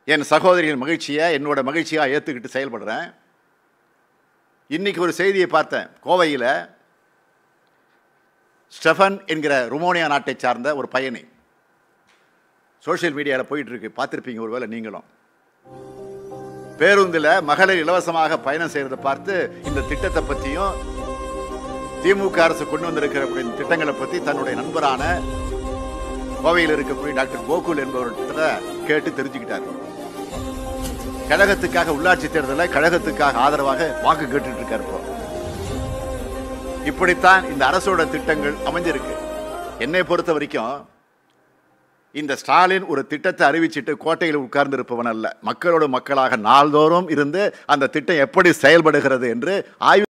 என் சகோதரியின் மகிழ்ச்சியை என்னோட மகிழ்ச்சியாக ஏற்றுக்கிட்டு செயல்படுறேன் இன்னைக்கு ஒரு செய்தியை பார்த்தேன் கோவையில் ஸ்டெஃபன் என்கிற ருமோனியா நாட்டை சார்ந்த ஒரு பயணி சோஷியல் மீடியாவில் போயிட்டு இருக்கு பார்த்துருப்பீங்க ஒருவேளை நீங்களும் பேருந்தில் மகளிர் இலவசமாக பயணம் செய்கிறத பார்த்து இந்த திட்டத்தை பற்றியும் திமுக அரசு கொண்டு வந்திருக்கிற இந்த திட்டங்களை பற்றி தன்னுடைய நண்பரான கோவையில் இருக்கக்கூடிய டாக்டர் கோகுல் என்பவர்கிட்ட கேட்டு தெரிஞ்சுக்கிட்டார் கழகத்துக்காக உள்ளாட்சி தேர்தலில் கழகத்துக்காக ஆதரவாக வாக்கு கேட்டுட்டு இருக்கார் இப்போ இப்படித்தான் இந்த அரசோட திட்டங்கள் அமைஞ்சிருக்கு என்னை பொறுத்த வரைக்கும் இந்த ஸ்டாலின் ஒரு திட்டத்தை அறிவிச்சிட்டு கோட்டையில் உட்கார்ந்து இருப்பவன் அல்ல மக்களோட மக்களாக நாள்தோறும் இருந்து அந்த திட்டம் எப்படி செயல்படுகிறது என்று ஆய்வு